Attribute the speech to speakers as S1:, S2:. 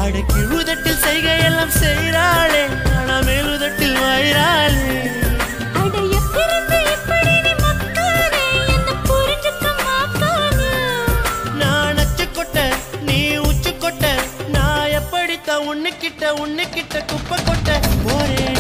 S1: அடக்கி உதட்டில் செய்கையெல்லாம் செய்கிறாளே ஆனா மேலுதட்டில் வாயிறாளே
S2: அட எப்பிருந்து இப்படி நீ மக்கானே என்ன புரிஞ்சுக்க மாட்டானே
S1: நான் அச்சு கொட்ட நீ உச்சு கொட்ட நான் எப்படித்தான் உன்னுக்கிட்ட உன்னுக்கிட்ட குப்பை கொட்ட போறேன்